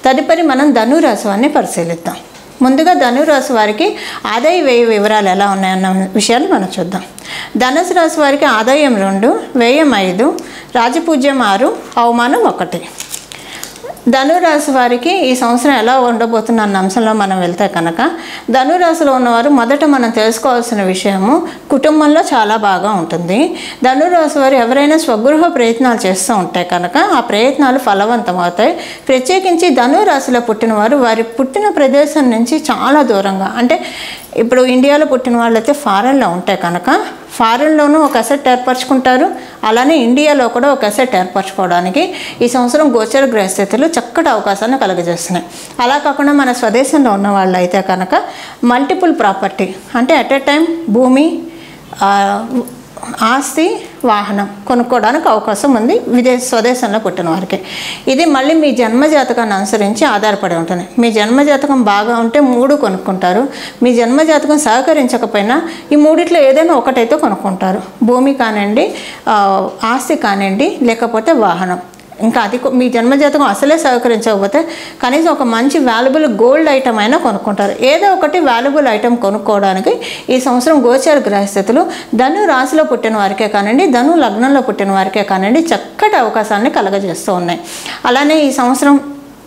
తదుపరి మనం ధనురాశి వారిని పరిశీలిద్దాం ముందుగా ధనురాశి వారికి ఆదాయ వ్యయ వివరాలు ఎలా ఉన్నాయన్న విషయాలు మనం చూద్దాం ధనుసు రాశి వారికి ఆదాయం రెండు వ్యయం ఐదు రాజపూజ్యం ఆరు అవమానం ఒకటి ధనురాశి వారికి ఈ సంవత్సరం ఎలా ఉండబోతున్న అన్న అంశంలో మనం వెళ్తే కనుక ధనురాశిలో ఉన్నవారు మొదట మనం తెలుసుకోవాల్సిన విషయము కుటుంబంలో చాలా బాగా ఉంటుంది ధనురాశి వారు ఎవరైనా స్వగృహ ప్రయత్నాలు చేస్తూ ఉంటే కనుక ఆ ప్రయత్నాలు ఫలవంతం అవుతాయి ప్రత్యేకించి ధనురాశిలో పుట్టినవారు వారి పుట్టిన ప్రదేశం నుంచి చాలా దూరంగా అంటే ఇప్పుడు ఇండియాలో పుట్టిన వాళ్ళైతే ఫారెన్లో ఉంటే కనుక ఫారెన్లోనూ ఒక అసెట్ ఏర్పరచుకుంటారు అలానే ఇండియాలో కూడా ఒక అసెట్ ఏర్పరచుకోవడానికి ఈ సంవత్సరం గోచర గ్రహస్థితులు చక్కటి అవకాశాన్ని కలుగజేస్తున్నాయి అలా కాకుండా మన స్వదేశంలో ఉన్న వాళ్ళు అయితే కనుక మల్టిపుల్ ప్రాపర్టీ అంటే అట్ ఎ టైం భూమి ఆ, ఆస్తి వాహనం కొనుక్కోవడానికి అవకాశం ఉంది విదేశ స్వదేశంలో పుట్టిన వారికి ఇది మళ్ళీ మీ జన్మ జాతకాన్ని అనుసరించి ఆధారపడి ఉంటుంది మీ జన్మ జాతకం బాగా ఉంటే మూడు కొనుక్కుంటారు మీ జన్మ జాతకం సహకరించకపోయినా ఈ మూడిట్లో ఏదైనా ఒకటైతే కొనుక్కుంటారు భూమి కానివ్వండి ఆ, ఆస్తి కానివ్వండి లేకపోతే వాహనం ఇంకా అది కొ- మీ జన్మజాతకం అసలే సహకరించకపోతే కనీసం ఒక మంచి వాల్యుబుల్ గోల్డ్ ఐటమ్ అయినా కొనుక్కుంటారు ఏదో ఒకటి వాల్యుబుల్ ఐటమ్ కొనుక్కోవడానికి ఈ సంవత్సరం గోచార గ్రహస్థితులు ధను రాశిలో పుట్టిన వారికే కానివ్వండి ధను లగ్నంలో పుట్టిన వారికే కానివ్వండి చక్కటి అవకాశాన్ని కలగజేస్తూ ఉన్నాయి అలానే ఈ సంవత్సరం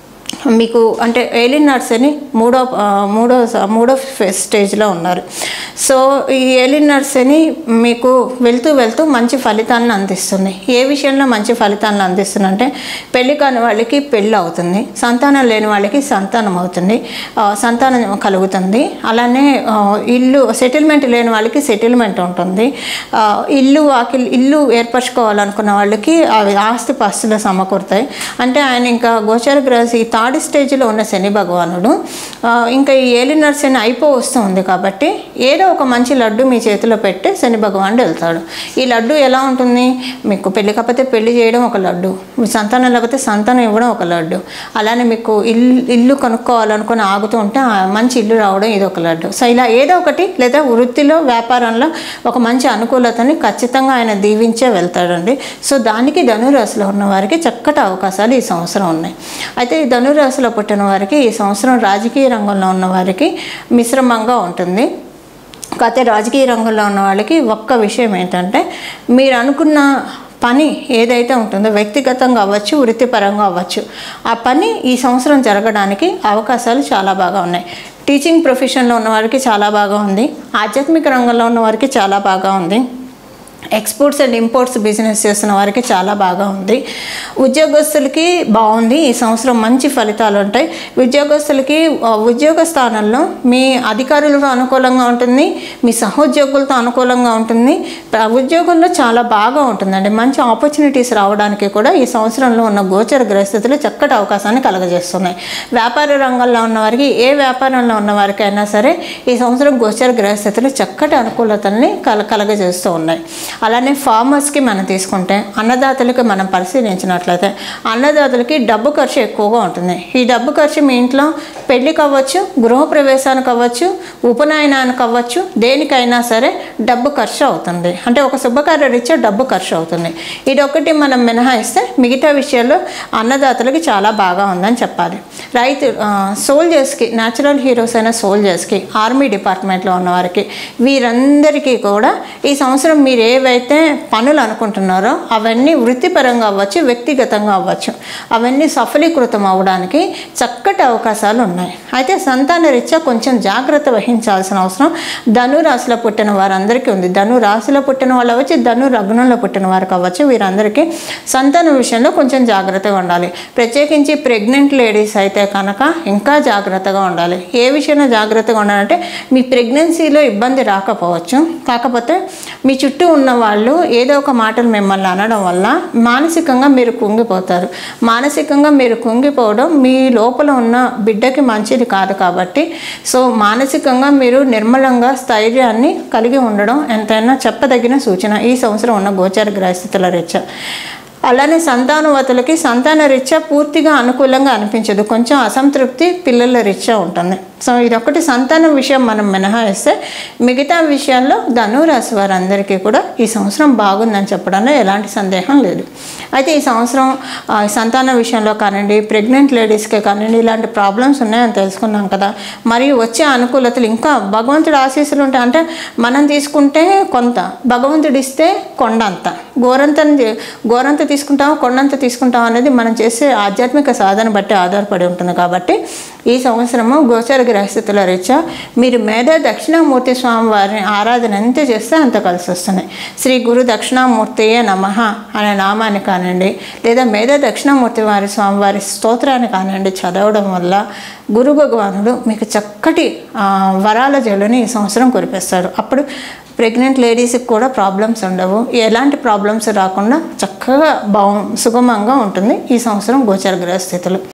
మీకు అంటే ఏలియన్ నర్స్ అని మూడో ఆ, మూడో స- మూడో ఫే- స్టేజ్లో ఉన్నారు సో ఈ ఏలియన్ నర్స్ అని మీకు వెళ్తూ వెళ్తూ మంచి ఫలితాలను అందిస్తుంది ఏ విషయంలో మంచి ఫలితాలను అందిస్తుంది అంటే పెళ్లి కాని వాళ్ళకి పెళ్ళి అవుతుంది సంతానం లేని వాళ్ళకి సంతానం అవుతుంది ఆ, సంతానం కలుగుతుంది అలానే ఆ, ఇల్లు సెటిల్మెంట్ లేని వాళ్ళకి సెటిల్మెంట్ ఉంటుంది ఆ, ఇల్లు వాకిల్ ఇల్లు ఏర్పరచుకోవాలనుకున్న వాళ్ళకి అవి ఆస్తి పాస్తులు సమకూరుతాయి అంటే ఆయన ఇంకా గోచర గ్రహ ఈ థర్డ్ స్టేజ్లో ఉన్న శని భగవానుడు ఆ, ఇంకా ఈ ఏలినర్ శని అయిపో వస్తుంది కాబట్టి ఏదో ఒక మంచి లడ్డు మీ చేతిలో పెట్టి శని భగవానుడు వెళ్తాడు ఈ లడ్డు ఎలా ఉంటుంది మీకు పెళ్లి కాకపోతే పెళ్లి చేయడం ఒక లడ్డు మీ సంతానం లేకపోతే సంతానం ఇవ్వడం ఒక లడ్డు అలానే మీకు ఇల్లు ఇల్లు కొనుక్కోవాలనుకుని ఆగుతూ ఉంటే ఆ మంచి ఇల్లు రావడం ఇది ఒక లడ్డు సో ఇలా ఏదో ఒకటి లేదా వృత్తిలో వ్యాపారంలో ఒక మంచి అనుకూలతని ఖచ్చితంగా ఆయన దీవించే వెళ్తాడండి సో దానికి ధనురాశిలో ఉన్న వారికి చక్కటి అవకాశాలు ఈ సంవత్సరం ఉన్నాయి అయితే ఈ ధనురాశిలో పుట్టిన వారికి ఈ సంవత్సరం రాజకీయ రంగంలో ఉన్న వారికి మిశ్రమంగా ఉంటుంది కాకపోతే రాజకీయ రంగంలో ఉన్న వాళ్ళకి ఒక్క విషయం ఏంటంటే మీరు అనుకున్న పని ఏదైతే ఉంటుందో వ్యక్తిగతంగా అవ్వచ్చు వృత్తిపరంగా అవ్వచ్చు ఆ పని ఈ సంవత్సరం జరగడానికి అవకాశాలు చాలా బాగా ఉన్నాయి టీచింగ్ ప్రొఫెషన్లో ఉన్న వారికి చాలా బాగా ఉంది ఆధ్యాత్మిక రంగంలో ఉన్న వారికి చాలా బాగా ఉంది ఎక్స్పోర్ట్స్ అండ్ ఇంపోర్ట్స్ బిజినెస్ చేస్తున్న వారికి చాలా బాగా ఉంది ఉద్యోగస్తులకి బాగుంది ఈ సంవత్సరం మంచి ఫలితాలు ఉంటాయి ఉద్యోగస్తులకి ఆ, ఉద్యోగ స్థానంలో మీ అధికారులతో అనుకూలంగా ఉంటుంది మీ సహోద్యోగులతో అనుకూలంగా ఉంటుంది ఆ, ఉద్యోగంలో చాలా బాగా ఉంటుందండి మంచి ఆపర్చునిటీస్ రావడానికి కూడా ఈ సంవత్సరంలో ఉన్న గోచర గ్రహస్థితులు చక్కటి అవకాశాన్ని కలగజేస్తున్నాయి వ్యాపార రంగంలో ఉన్న వారికి ఏ వ్యాపారంలో ఉన్న వారికైనా సరే ఈ సంవత్సరం గోచర గ్రహస్థితులు చక్కటి అనుకూలతల్ని కల కలగజేస్తూ ఉన్నాయి అలానే ఫార్మర్స్కి మనం తీసుకుంటే అన్నదాతలకి మనం పరిశీలించినట్లయితే అన్నదాతలకి డబ్బు ఖర్చు ఎక్కువగా ఉంటుంది ఈ డబ్బు ఖర్చు మీ ఇంట్లో పెళ్ళికి అవ్వచ్చు గృహప్రవేశానికి అవ్వచ్చు ఉపనయనానికి అవ్వచ్చు దేనికైనా సరే డబ్బు ఖర్చు అవుతుంది అంటే ఒక శుభకార్య రీత్యా డబ్బు ఖర్చు అవుతుంది ఇది ఒకటి మనం మినహాయిస్తే మిగతా విషయాల్లో అన్నదాతలకి చాలా బాగా ఉందని చెప్పాలి రైతు సోల్జర్స్కి న్యాచురల్ హీరోస్ అయిన సోల్జర్స్కి ఆర్మీ డిపార్ట్మెంట్లో ఉన్న వారికి వీరందరికీ కూడా ఈ సంవత్సరం మీరు ఏవైతే పనులు అనుకుంటున్నారో అవన్నీ వృత్తిపరంగా అవ్వచ్చు వ్యక్తిగతంగా అవ్వచ్చు అవన్నీ సఫలీకృతం అవ్వడానికి చక్కటి అవకాశాలు ఉన్నాయి అయితే సంతాన రీత్యా కొంచెం జాగ్రత్త వహించాల్సిన అవసరం ధను రాశిలో పుట్టిన వారందరికీ ఉంది ధను రాశిలో పుట్టిన వాళ్ళు అవ్వచ్చు ధను లగ్నంలో పుట్టిన వారు కావచ్చు వీరందరికీ సంతానం విషయంలో కొంచెం జాగ్రత్తగా ఉండాలి ప్రత్యేకించి ప్రెగ్నెంట్ లేడీస్ అయితే కనుక ఇంకా జాగ్రత్తగా ఉండాలి ఏ విషయంలో జాగ్రత్తగా ఉండాలంటే మీ ప్రెగ్నెన్సీలో ఇబ్బంది రాకపోవచ్చు కాకపోతే మీ చుట్టూ ఉన్న వాళ్ళు ఏదో ఒక మాటలు మిమ్మల్ని అనడం వల్ల మానసికంగా మీరు కుంగిపోతారు మానసికంగా మీరు కుంగిపోవడం మీ లోపల ఉన్న బిడ్డకి మంచిది కాదు కాబట్టి సో మానసికంగా మీరు నిర్మలంగా స్థైర్యాన్ని కలిగి ఉండడం ఎంతైనా చెప్పదగిన సూచన ఈ సంవత్సరం ఉన్న గోచర గ్రహస్థితుల రీత్యా అలానే సంతానవతులకి సంతాన రీత్యా పూర్తిగా అనుకూలంగా అనిపించదు కొంచెం అసంతృప్తి పిల్లల రీత్యా ఉంటుంది సో ఇదొకటి సంతానం విషయం మనం మినహాయిస్తే మిగతా విషయాల్లో ధనురాశి వారందరికీ కూడా ఈ సంవత్సరం బాగుందని చెప్పడంలో ఎలాంటి సందేహం లేదు అయితే ఈ సంవత్సరం ఆ, సంతాన విషయంలో కానివ్వండి ప్రెగ్నెంట్ లేడీస్కే కానివ్వండి ఇలాంటి ప్రాబ్లమ్స్ ఉన్నాయని తెలుసుకున్నాం కదా మరియు వచ్చే అనుకూలతలు ఇంకా భగవంతుడి ఆశీస్సులు ఉంటాయి అంటే మనం తీసుకుంటే కొంత భగవంతుడు ఇస్తే కొండంత గోరంత గోరంత తీసుకుంటాం కొండంత తీసుకుంటాం అనేది మనం చేసే ఆధ్యాత్మిక సాధన బట్టి ఆధారపడి ఉంటుంది కాబట్టి ఈ సంవత్సరము గోచర గ్రహస్థితుల రీత్యా మీరు మేధా దక్షిణామూర్తి స్వామి వారిని ఆరాధన ఎంత చేస్తే అంత కలిసి వస్తున్నాయి శ్రీ గురు దక్షిణామూర్తియే నమ అనే నామాన్ని కానివ్వండి లేదా మేధా దక్షిణామూర్తి వారి స్వామివారి స్తోత్రాన్ని కానివ్వండి చదవడం వల్ల గురు భగవానుడు మీకు చక్కటి ఆ, వరాల జల్లుని ఈ సంవత్సరం కురిపిస్తాడు అప్పుడు ప్రెగ్నెంట్ లేడీస్కి కూడా ప్రాబ్లమ్స్ ఉండవు ఎలాంటి ప్రాబ్లమ్స్ రాకుండా చక్కగా బాగు సుగమంగా ఉంటుంది ఈ సంవత్సరం గోచర గ్రహ స్థితులు